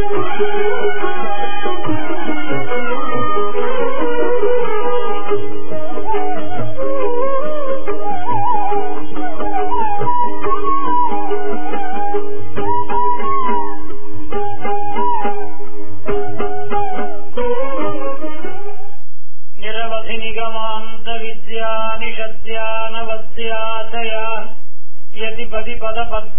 నిరవధి నిగమాంత విద్యా నిషద్యానవద్యాశయా యతి పది పద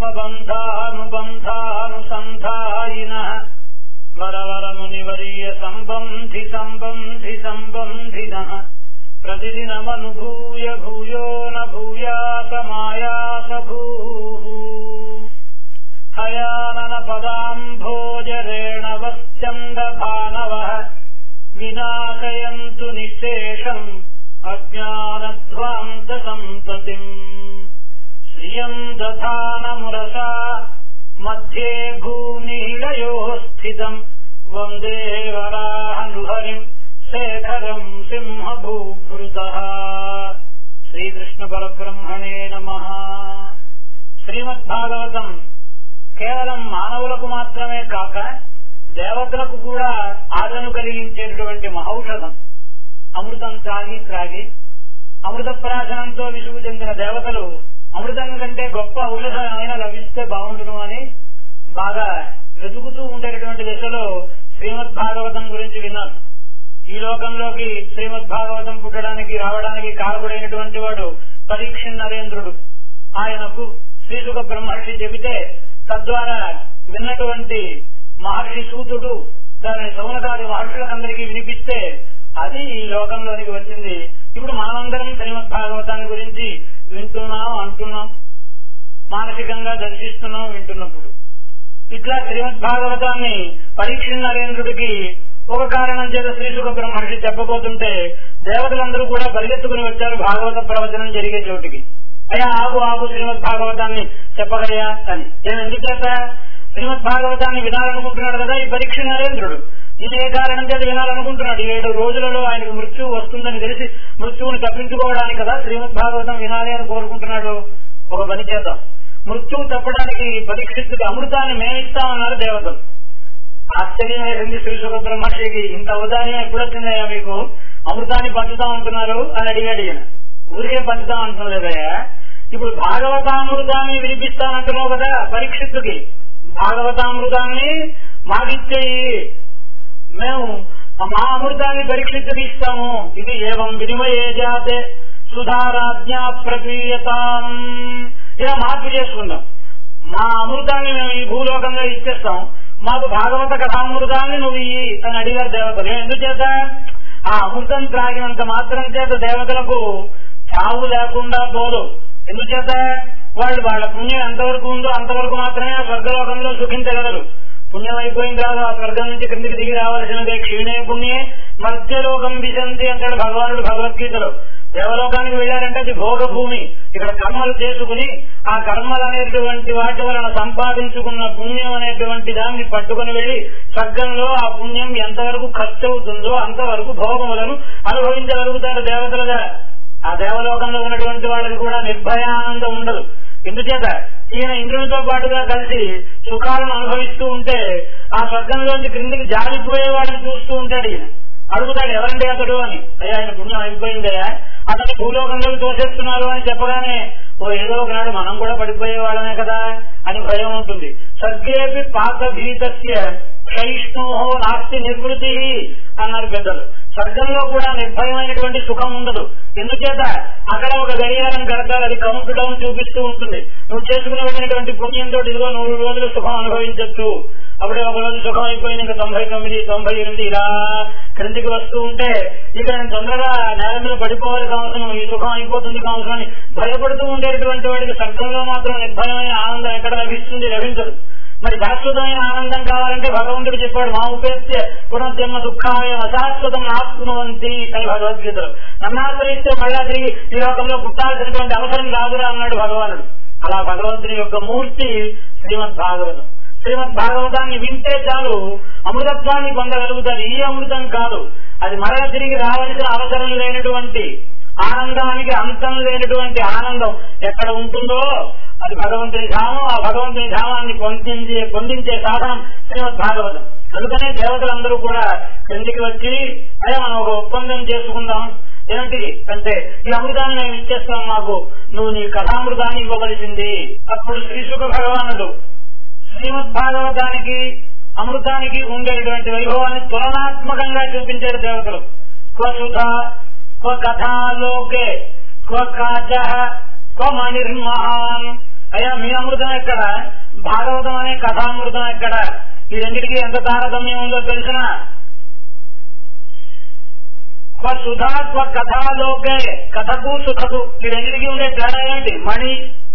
పద్మబంధానుబంధానుసంధాయిన వరవరమునివర్య సంబంధి సంబంధి సంబంధిన ప్రతిదినమనుభూయ భూయో న భూయాత మాయాత భూ హయానన పదాంభోజరేణవశ్చండ భానవ వినాశయంతు నిశేషం అజ్ఞానధ్వాంత సంతతిం శ్రియం దధానమురసా మధ్యే భూమిలయో స్థితం వందే వరాహనుహరిం శేఖరం సింహభూభృత శ్రీకృష్ణ పరబ్రహ్మణే నమ శ్రీమద్భాగవతం కేవలం మానవులకు మాత్రమే కాక దేవతలకు కూడా ఆదను కలిగించేటటువంటి మహౌషధం అమృతం త్రాగి త్రాగి అమృత ప్రాశనంతో విసుగు చెందిన దేవతలు అమృతం కంటే గొప్ప ఔషధమైన లభిస్తే బాగుండును అని బాగా వెతుకుతూ ఉండేటటువంటి దశలో శ్రీమద్ భాగవతం గురించి విన్నారు ఈ లోకంలోకి శ్రీమద్ భాగవతం పుట్టడానికి రావడానికి కారకుడైనటువంటి వాడు పరీక్ష నరేంద్రుడు ఆయనకు శ్రీసుఖ బ్రహ్మర్షి చెబితే తద్వారా విన్నటువంటి మహర్షి సూతుడు దాని సౌనకాది మహర్షులందరికీ వినిపిస్తే అది ఈ లోకంలోనికి వచ్చింది ఇప్పుడు మనమందరం శ్రీమద్ భాగవతాన్ని గురించి వింటున్నాం అంటున్నాం మానసికంగా దర్శిస్తున్నాం వింటున్నప్పుడు ఇట్లా శ్రీమద్ భాగవతాన్ని పరీక్ష నరేంద్రుడికి ఒక కారణం చేత శ్రీసుఖ బ్రహ్మర్షి చెప్పబోతుంటే దేవతలందరూ కూడా పరిగెత్తుకుని వచ్చారు భాగవత ప్రవచనం జరిగే చోటికి అయ్యా ఆగు ఆగు శ్రీమద్ భాగవతాన్ని చెప్పగలయా అని నేను ఎందుచేత శ్రీమద్ భాగవతాన్ని వినాలనుకుంటున్నాడు కదా ఈ పరీక్ష నరేంద్రుడు ఇదే కారణం చేత వినాలనుకుంటున్నాడు ఏడు రోజులలో ఆయనకు మృత్యువు వస్తుందని తెలిసి మృత్యువుని తప్పించుకోవడానికి కదా శ్రీమద్ భాగవతం వినాలి అని కోరుకుంటున్నాడు ఒక పని చేద్దాం మృత్యువు తప్పడానికి పరీక్షిస్తుకి అమృతాన్ని మేమిస్తామన్నారు దేవతలు ఆశ్చర్యం వేసింది శ్రీ సుఖ బ్రహ్మర్షికి ఇంత ఔదార్యం ఎప్పుడు వచ్చిందయ్యా మీకు అమృతాన్ని పంచుతా ఉంటున్నారు అని అడిగాడు ఈయన ఊరికే పంచుతాం అంటున్నలేదయ్యా ఇప్పుడు భాగవతామృతాన్ని వినిపిస్తానంటున్నావు కదా పరీక్షిత్తుకి భాగవతామృతాన్ని మాకిచ్చేయి మేము మా అమృతాన్ని పరీక్షిత్తుకి ఇస్తాము ఇది ఏవం వినిమయే జాతే సుధారాజ్ఞా ప్రక్రియతాం ఇలా మార్పు చేసుకుందాం మా అమృతాన్ని మేము ఈ భూలోకంగా ఇచ్చేస్తాం మాకు భాగవత కథామృతాన్ని నువ్వు ఇయ్యి అని అడిగారు దేవతలు ఎందుచేత ఆ అమృతం త్రాగినంత మాత్రం చేత దేవతలకు చావు లేకుండా పోదు ఎందుచేత వాళ్ళు వాళ్ళ పుణ్యం ఎంతవరకు ఉందో అంతవరకు మాత్రమే ఆ స్వర్గలోకంలో సుఖించగలరు పుణ్యం అయిపోయిన తర్వాత ఆ స్వర్గం నుంచి క్రిందికి దిగి రావాల్సినదే క్షీణే పుణ్యే మధ్యలోకం విశంతి అంటాడు భగవానుడు భగవద్గీతలో దేవలోకానికి వెళ్ళారంటే అది భోగ భూమి ఇక్కడ కర్మలు చేసుకుని ఆ కర్మలు అనేటువంటి వాటి వలన సంపాదించుకున్న పుణ్యం అనేటువంటి దాన్ని పట్టుకుని వెళ్లి స్వర్గంలో ఆ పుణ్యం ఎంతవరకు ఖర్చు అవుతుందో అంతవరకు భోగములను అనుభవించగలుగుతారు దేవతలుగా ఆ దేవలోకంలో ఉన్నటువంటి వాళ్ళకి కూడా నిర్భయానందం ఉండదు ఎందుచేత ఈయన ఇంద్రునితో పాటుగా కలిసి సుఖాలను అనుభవిస్తూ ఉంటే ఆ స్వర్గంలోంచి క్రిందికి జారిపోయే వాడిని చూస్తూ ఉంటాడు ఈయన అడుగుతాడు ఎవరండి అతడు అని అయ్యా ఆయన పుణ్యం అయిపోయిందయ్యా అతన్ని భూలోకంలో తోసేస్తున్నారు అని చెప్పగానే ఓ ఏదో ఒకనాడు మనం కూడా పడిపోయే వాళ్ళమే కదా అని భయం ఉంటుంది సర్గేపి పాత భీతస్య క్షయిష్ణోహో నాస్తి నిర్వృతి అన్నారు పెద్దలు స్వర్గంలో కూడా నిర్భయమైనటువంటి సుఖం ఉండదు ఎందుచేత అక్కడ ఒక గడియారం కడతారు అది కౌంట్ డౌన్ చూపిస్తూ ఉంటుంది నువ్వు చేసుకుని వెళ్ళినటువంటి పుణ్యంతో ఇదిగో నూరు రోజులు సుఖం అనుభవించవచ్చు అప్పుడే ఒక రోజు సుఖం అయిపోయింది ఇంకా తొంభై తొమ్మిది తొంభై ఎనిమిది ఇలా క్రిందికి వస్తూ ఉంటే ఇక నేను తొందరగా నేల మీద పడిపోవాలి కావలసిన ఈ సుఖం అయిపోతుంది కావలసిన అని భయపడుతూ ఉండేటువంటి వాడికి స్వర్గంలో మాత్రం నిర్భయమైన ఆనందం ఎక్కడ లభిస్తుంది లభించదు మరి శాశ్వతమైన ఆనందం కావాలంటే భగవంతుడు చెప్పాడు మా ఉపేత్య పునర్జన్మ దుఃఖాయ అశాశ్వతం ఆత్మవంతి అని భగవద్గీతలో నన్నాశ్రయిస్తే మళ్ళా తిరిగి ఈ లోకంలో పుట్టాల్సినటువంటి అవసరం రాదురా అన్నాడు భగవానుడు అలా భగవంతుని యొక్క మూర్తి శ్రీమద్ భాగవతం శ్రీమద్ భాగవతాన్ని వింటే చాలు అమృతత్వాన్ని పొందగలుగుతారు ఈ అమృతం కాదు అది మరల తిరిగి రావాల్సిన అవసరం లేనటువంటి ఆనందానికి అంతం లేనటువంటి ఆనందం ఎక్కడ ఉంటుందో అది భగవంతుని ధామం ఆ భగవంతుని ధామాన్ని పొందించే పొందించే సాధనం శ్రీమద్ భాగవతం అందుకనే దేవతలందరూ కూడా క్రిందికి వచ్చి అయ్యా మనం ఒక ఒప్పందం చేసుకుందాం ఏమిటి అంటే ఈ అమృతాన్ని మేము ఇచ్చేస్తాం మాకు నువ్వు నీ కథామృతాన్ని ఇవ్వవలసింది అప్పుడు శ్రీశుక భగవానుడు శ్రీమద్ భాగవతానికి అమృతానికి ఉండేటువంటి వైభవాన్ని తులనాత్మకంగా చూపించాడు దేవతలు క్వ సుధ క్వ కథాలోకే క్వ కాచ క్వ మణిర్మహాన్ అయ్యా మీ అమృతం ఎక్కడ భాగవతం అనే కథామృతం ఎక్కడ ఈ రెండింటికి ఎంత తారతమ్యం ఉందో తెలిసిన క్వ సుధా క్వ కథాలోకే కథకు సుఖకు ఈ రెండింటికి ఉండే తేడా ఏంటి మణి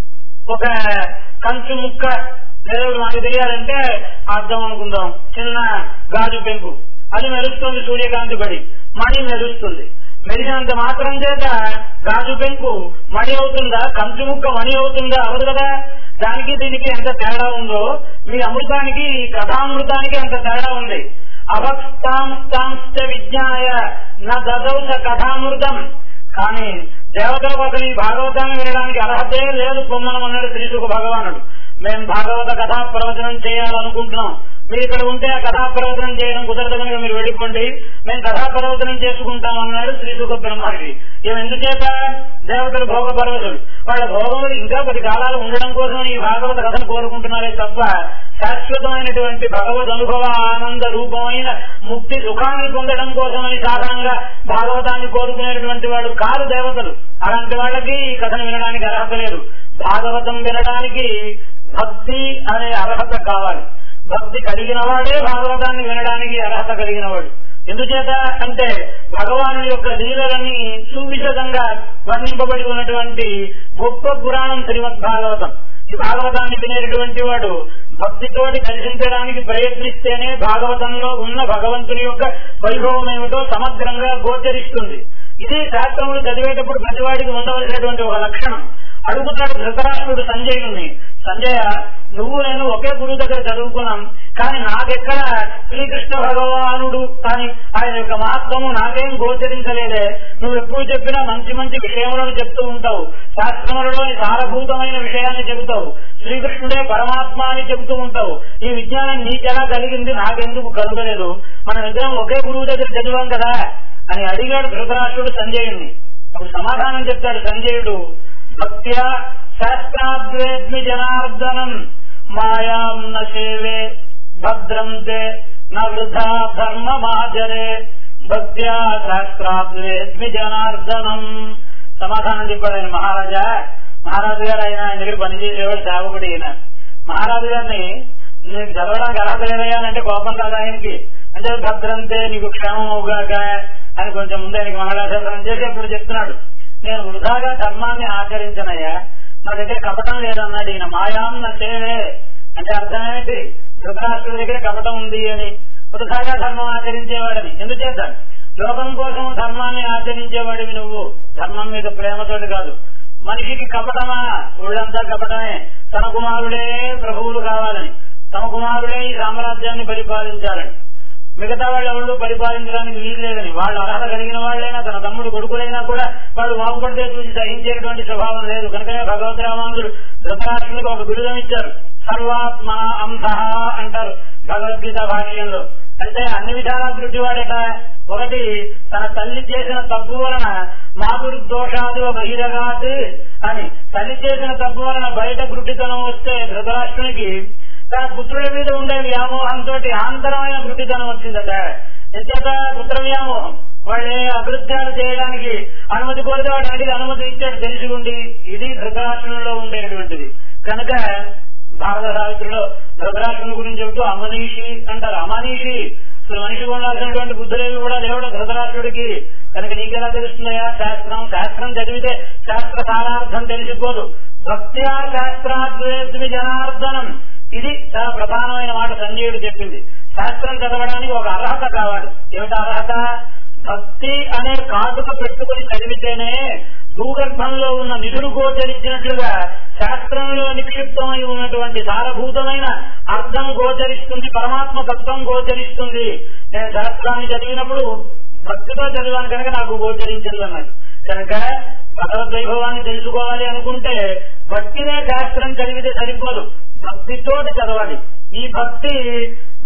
ఒక కంచు ముక్క లేదా మనకు తెలియాలంటే అర్థం అనుకుందాం చిన్న గాజు పెంకు అది మెరుస్తుంది సూర్యకాంతి పడి మణి మెరుస్తుంది మెరిసినంత మాత్రం చేత గాజు పెంకు మణి అవుతుందా కంచు ముక్క మణి అవుతుందా అవదు కదా దానికి దీనికి ఎంత తేడా ఉందో మీ అమృతానికి ఈ కథామృతానికి అంత తేడా ఉంది అవక్తాంస్తాంశ్చ విజ్ఞాయ నా దదౌస కథామృతం కానీ దేవతల కోసం ఈ భాగవతాన్ని వినడానికి అర్హతే లేదు పొమ్మనం అన్నాడు శ్రీసుఖ భగవానుడు మేము భాగవత కథా ప్రవచనం చేయాలనుకుంటున్నాం మీరు ఇక్కడ ఉంటే ఆ కథా ప్రవచనం చేయడం కుదరదు కనుక మీరు వెళ్ళిపోండి మేము కథా ప్రవచనం చేసుకుంటాం అన్నాడు శ్రీసుఖ బ్రహ్మర్షి ఇవి ఎందుచేత దేవతలు భోగ పర్వతులు వాళ్ళ భోగములు ఇంకా పది కాలాలు ఉండడం కోసం ఈ భాగవత కథను కోరుకుంటున్నారే తప్ప శాశ్వతమైనటువంటి భగవద్ అనుభవ ఆనంద రూపమైన ముక్తి సుఖాన్ని పొందడం కోసమని సాధారణంగా భాగవతాన్ని కోరుకునేటువంటి వాడు కాదు దేవతలు అలాంటి వాళ్ళకి ఈ కథను వినడానికి అర్హత లేదు భాగవతం వినడానికి భక్తి అనే అర్హత కావాలి భక్తి కలిగిన వాడే భాగవతాన్ని వినడానికి అర్హత కలిగిన వాడు ఎందుచేత అంటే భగవాను యొక్క లీలలని సువిశదంగా వర్ణింపబడి ఉన్నటువంటి గొప్ప పురాణం శ్రీమద్ భాగవతం ఈ భాగవతాన్ని వినేటటువంటి వాడు భక్తితోటి దర్శించడానికి ప్రయత్నిస్తేనే భాగవతంలో ఉన్న భగవంతుని యొక్క వైభవం ఏమిటో సమగ్రంగా గోచరిస్తుంది ఇది శాస్త్రములు చదివేటప్పుడు ప్రతివాడికి ఉండవలసినటువంటి ఒక లక్షణం అడుగుతాడు ధృతరాష్ట్రుడు సంజయుని సంజయ నువ్వు నేను ఒకే గురువు దగ్గర చదువుకున్నాం కానీ నాకెక్కడ శ్రీకృష్ణ భగవానుడు కానీ ఆయన యొక్క మహత్వము నాకేం గోచరించలేదే నువ్వు ఎప్పుడు చెప్పినా మంచి మంచి విషయములను చెప్తూ ఉంటావు శాస్త్రములలో సారభూతమైన విషయాన్ని చెబుతావు శ్రీకృష్ణుడే పరమాత్మ అని చెబుతూ ఉంటావు ఈ విజ్ఞానం నీకెలా కలిగింది నాకెందుకు కలగలేదు మనం ఇద్దరం ఒకే గురువు దగ్గర చదివాం కదా అని అడిగాడు ధృతరాష్ట్రుడు సంజయుడిని అప్పుడు సమాధానం చెప్తాడు సంజయుడు భక్త్యా శాస్త్రాద్వేద్మి జనార్దనం మాయాం న సేవే భద్రం తే న వృధా ధర్మమాచరే భక్త్యా శాస్త్రాద్వేద్మి జనార్దనం సమాధానం చెప్పాడు ఆయన మహారాజా మహారాజు గారు ఆయన ఆయన దగ్గర పనిచేసేవాడు సేవకుడు ఈయన మహారాజు గారిని నేను చదవడానికి అర్హత లేదయ్యానంటే కోపం కాదు ఆయనకి అంటే భద్రంతే నీకు క్షేమం అవుగాక అని కొంచెం ముందు ఆయనకి మంగళాశాసనం చేసి అప్పుడు చెప్తున్నాడు నేను వృధాగా ధర్మాన్ని ఆచరించనయ్యా నా దగ్గర కపటం లేదన్నాడు ఈయన మాయాం నా సేవే అంటే అర్థం ఏమిటి ధృతరాష్ట్రుడి దగ్గర కపటం ఉంది అని వృధాగా ధర్మం ఆచరించేవాడని ఎందుచేత లోకం కోసం ధర్మాన్ని ఆచరించేవాడివి నువ్వు ధర్మం మీద ప్రేమతోటి కాదు మనిషికి కపటమా ఒళ్ళంతా కపటమే తన కుమారుడే ప్రభువులు కావాలని తమ కుమారుడే ఈ సామ్రాజ్యాన్ని పరిపాలించాలని మిగతా వాళ్ళు ఎవరు పరిపాలించడానికి వీలు లేదని వాళ్ళు అర్హత కలిగిన వాళ్ళైనా తన తమ్ముడు కొడుకులైనా కూడా వాళ్ళు బాగుపడితే చూసి సహించేటువంటి స్వభావం లేదు కనుకనే భగవద్ రామానుడు ధృతరాష్ట్రునికి ఒక బిరుదం ఇచ్చారు సర్వాత్మ అంశ అంటారు భగవద్గీత భాష్యంలో అంటే అన్ని విధాలా దృష్టివాడట ఒకటి తన తల్లి చేసిన తప్పు వలన మాపురు దోషాదు బహిరగాత్ అని తల్లి చేసిన తప్పు వలన బయట గుడ్డితనం వస్తే ధృతరాష్ట్రునికి తన పుత్రుల మీద ఉండే వ్యామోహంతో ఆంతరమైన వృత్తితనం వచ్చిందట ఎంచేత పుత్ర వ్యామోహం వాళ్ళే అకృత్యాలు చేయడానికి అనుమతి కోరితే వాడు అడిగి అనుమతి ఇచ్చాడు తెలిసి ఉండి ఇది ధృతరాష్ట్రంలో ఉండేటువంటిది కనుక భారత సావిత్రిలో ధృతరాష్ట్రం గురించి చెబుతూ అమనీషి అంటారు అమనీషి అసలు మనిషికి ఉండాల్సినటువంటి బుద్ధులేవి కూడా లేవడు ధృతరాష్ట్రుడికి కనుక నీకెలా తెలుస్తుందయా శాస్త్రం శాస్త్రం చదివితే శాస్త్ర సారార్థం తెలిసిపోదు భక్త్యా శాస్త్రాద్వేద్మి జనార్దనం ఇది చాలా ప్రధానమైన మాట సంజయుడు చెప్పింది శాస్త్రం చదవడానికి ఒక అర్హత కావాలి ఏమిటి అర్హత భక్తి అనే కాటుక పెట్టుకుని చదివితేనే భూగర్భంలో ఉన్న నిధులు గోచరించినట్లుగా శాస్త్రంలో నిక్షిప్తమై ఉన్నటువంటి సారభూతమైన అర్థం గోచరిస్తుంది పరమాత్మ తత్వం గోచరిస్తుంది నేను శాస్త్రాన్ని చదివినప్పుడు భక్తితో చదివాను కనుక నాకు గోచరించింది అన్నది కనుక భగవద్వైభవాన్ని తెలుసుకోవాలి అనుకుంటే భక్తినే శాస్త్రం చదివితే సరిపోదు భక్తితోటి చదవాలి ఈ భక్తి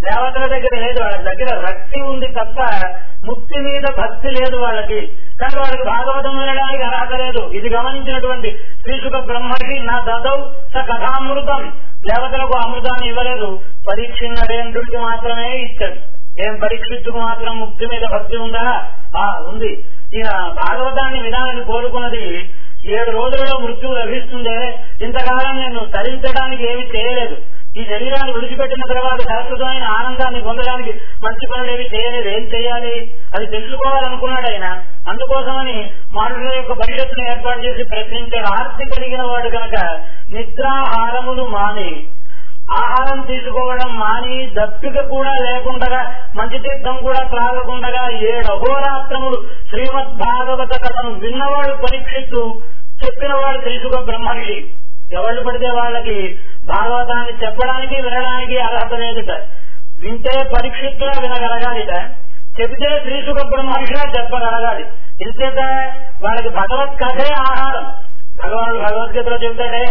దేవతల దగ్గర లేదు వాళ్ళ దగ్గర రక్తి ఉంది తప్ప ముక్తి మీద భక్తి లేదు వాళ్ళకి కానీ వాళ్ళకి భాగవతం వినడానికి అర్హత లేదు ఇది గమనించినటువంటి శ్రీశుక బ్రహ్మకి నా దదౌ స కథామృతం దేవతలకు అమృతాన్ని ఇవ్వలేదు పరీక్ష నరేంద్రుడికి మాత్రమే ఇచ్చాడు ఏం పరీక్షించుకు మాత్రం ముక్తి మీద భక్తి ఉందా ఆ ఉంది ఈయన భాగవతాన్ని వినాలని కోరుకున్నది ఏడు రోజులలో మృత్యువు లభిస్తుందే ఇంతకాలం నేను తరించడానికి ఏమి చేయలేదు ఈ శరీరాన్ని విడిచిపెట్టిన తర్వాత శాశ్వతమైన ఆనందాన్ని పొందడానికి మంచి పనులు ఏమి చేయలేదు ఏం చేయాలి అది తెలుసుకోవాలనుకున్నాడు ఆయన అందుకోసమని మనుషుల యొక్క భవిష్యత్తును ఏర్పాటు చేసి ప్రశ్నించాడు ఆర్తి కలిగిన వాడు కనుక నిద్రాహారములు మాని ఆహారం తీసుకోవడం మాని దప్పిక కూడా లేకుండా మంచి తీర్థం కూడా త్రాగకుండా ఏడు అహోరాత్రములు శ్రీమద్ భాగవత కథను విన్నవాడు పరీక్షిస్తూ చెప్పినవాడు శ్రీసుక బ్రహ్మర్షి ఎవరు పడితే వాళ్ళకి భాగవతాన్ని చెప్పడానికి వినడానికి అర్హత లేదుట వింటే పరీక్షిత్తుగా వినగలగాలిట చెబితే శ్రీసుక బ్రహ్మర్షిగా చెప్పగలగాలి ఇంతేత వాళ్ళకి భగవత్ కథే ఆహారం భగవానుడు భగవద్గీతలో చెబుతాడే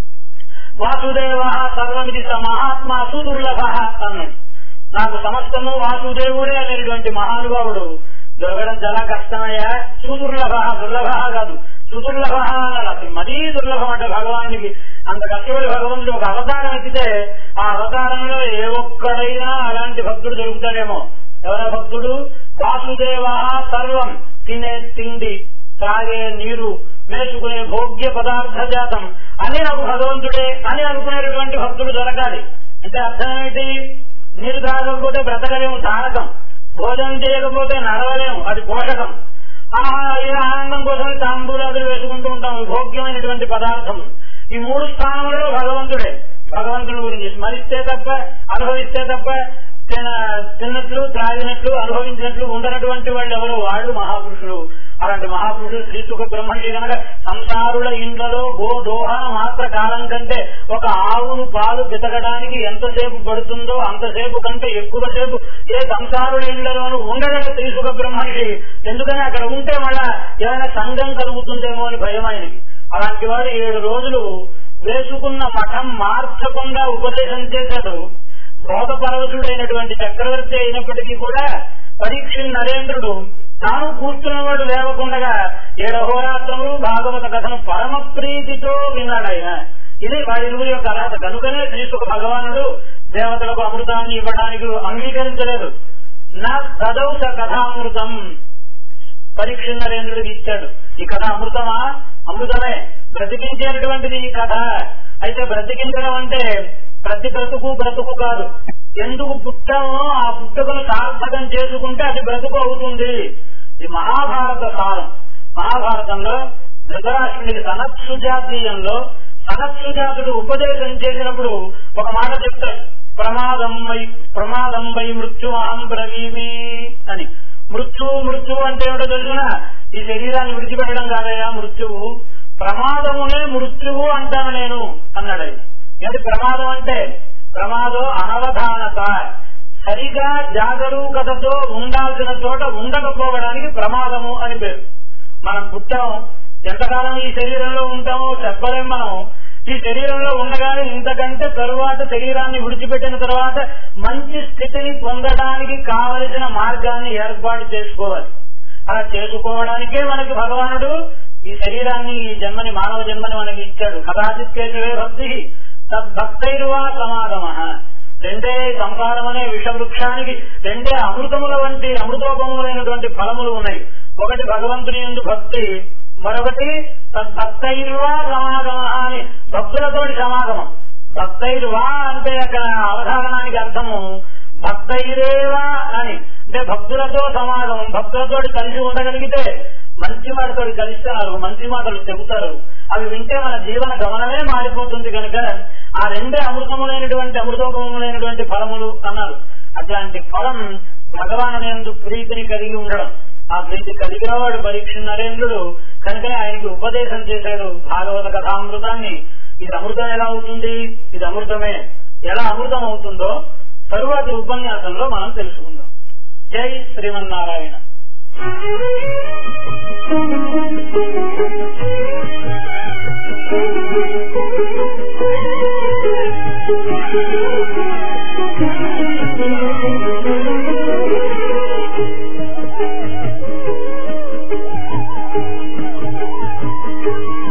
వాసుదేవ సర్వమిది స మహాత్మా సుదుర్లభ అన్నాడు నాకు సమస్తము వాసుదేవుడే అనేటువంటి మహానుభావుడు దొరకడం చాలా కష్టమయ్యా సుదుర్లభ దుర్లభ కాదు సుదుర్లభ అన్నాడు అసలు మరీ దుర్లభం అంటే భగవానికి అంత కష్టపడి భగవంతుడు ఒక అవతారం ఎత్తితే ఆ అవతారంలో ఏ ఒక్కడైనా అలాంటి భక్తుడు దొరుకుతాడేమో ఎవర భక్తుడు వాసుదేవ సర్వం తినే తిండి త్రాగే నీరు వేసుకునే భోగ్య పదార్థ జాతం అని నాకు భగవంతుడే అని అనుకునేటువంటి భక్తుడు దొరకాలి అంటే అర్థం ఏంటి నీరు తాగకపోతే బ్రతకలేము తారకం భోజనం చేయకపోతే నడవలేము అది పోషకం ఆ ఈ ఆనందం కోసం తాంబూలాదులు వేసుకుంటూ ఉంటాం ఈ భోగ్యమైనటువంటి పదార్థం ఈ మూడు స్థానంలో భగవంతుడే భగవంతుడి గురించి స్మరిస్తే తప్ప అనుభవిస్తే తప్ప తిన- తిన్నట్లు త్రాగినట్లు అనుభవించినట్లు ఉండనటువంటి వాళ్ళు ఎవరు వాళ్ళు మహాపురుషులు అలాంటి మహాపురుషులు శ్రీసుఖ బ్రహ్మణి కనుక సంసారుల ఇండ్లలో గో దోహన మాత్ర కాలం కంటే ఒక ఆవును పాలు పితకడానికి ఎంతసేపు పడుతుందో అంతసేపు కంటే ఎక్కువసేపు ఏ సంసారుల ఇండ్లలోనూ ఉండడం శ్రీసుఖ బ్రహ్మణి ఎందుకని అక్కడ ఉంటే మళ్ళా ఏమైనా సంఘం కలుగుతుందేమో అని భయం ఆయనకి అలాంటి వాడు ఏడు రోజులు వేసుకున్న మఠం మార్చకుండా ఉపదేశం చేశాడు బోధపరవశుడైనటువంటి చక్రవర్తి అయినప్పటికీ కూడా పరీక్ష నరేంద్రుడు తాను కూర్చున్నవాడు లేవకుండగా ఏడహోరాత్రములు భాగవత కథను పరమ ప్రీతితో విన్నాడు ఆయన ఇది వాడిరువుల యొక్క అర్హత కనుకనే శ్రీసుఖ భగవానుడు దేవతలకు అమృతాన్ని ఇవ్వడానికి అంగీకరించలేదు నా దదౌస కథామృతం పరీక్ష నరేంద్రుడికి ఇచ్చాడు ఈ కథ అమృతమా అమృతమే బ్రతికించేటటువంటిది ఈ కథ అయితే బ్రతికించడం అంటే ప్రతి బ్రతుకు బ్రతుకు కాదు ఎందుకు పుట్టామో ఆ పుట్టుకను సార్థకం చేసుకుంటే అది బ్రతుకు అవుతుంది ఇది మహాభారత సారం మహాభారతంలో ధృతరాష్ట్రుడికి సనత్సుజాతీయంలో సనత్సుజాతుడు ఉపదేశం చేసినప్పుడు ఒక మాట చెప్తాడు ప్రమాదం వై ప్రమాదం వై మృత్యు అహం బ్రవీమి అని మృత్యువు మృత్యువు అంటే ఏమిటో తెలుసునా ఈ శరీరాన్ని విడిచిపెట్టడం కాదయా మృత్యువు ప్రమాదమునే మృత్యువు అంటాను నేను అన్నాడు ఆయన ఏంటి ప్రమాదం అంటే ప్రమాదం అనవధానత సరిగా జాగరూకతతో ఉండాల్సిన చోట ఉండకపోవడానికి ప్రమాదము అని పేరు మనం పుట్టాం ఎంతకాలం ఈ శరీరంలో ఉంటామో చెప్పలేం మనం ఈ శరీరంలో ఉండగానే ఇంతకంటే తరువాత శరీరాన్ని విడిచిపెట్టిన తర్వాత మంచి స్థితిని పొందడానికి కావలసిన మార్గాన్ని ఏర్పాటు చేసుకోవాలి అలా చేసుకోవడానికే మనకి భగవానుడు ఈ శరీరాన్ని ఈ జన్మని మానవ జన్మని మనకి ఇచ్చాడు కదాచిత్ కేశవే భక్తి తద్భక్తైర్వా సమాగమ రెండే సంసారం అనే విషవృక్షానికి రెండే అమృతముల వంటి అమృతోపములైనటువంటి ఫలములు ఉన్నాయి ఒకటి భగవంతుని ఎందు భక్తి మరొకటి తద్భక్తైర్వా సమాగమ అని భక్తులతోటి సమాగమం భక్తైర్వా అంటే అక్కడ అవధారణానికి అర్థము భక్తైరేవా అని అంటే భక్తులతో సమాగమం భక్తులతో కలిసి ఉండగలిగితే మంచి వాటితో కలిస్తే నాలుగు మంచి మాటలు చెబుతారు అవి వింటే మన జీవన గమనమే మారిపోతుంది కనుక ఆ రెండే అమృతములైనటువంటి అమృతోపములైనటువంటి ఫలములు అన్నారు అట్లాంటి ఫలం భగవాను ప్రీతిని కలిగి ఉండడం ఆ ప్రీతి కలిగిన వాడు పరీక్ష నరేంద్రుడు కనుకనే ఆయనకి ఉపదేశం చేశాడు భాగవత కథామృతాన్ని ఇది అమృతం ఎలా అవుతుంది ఇది అమృతమే ఎలా అమృతం అవుతుందో తరువాతి ఉపన్యాసంలో మనం తెలుసుకుందాం జై Srimannarayana Thank you. Thank you.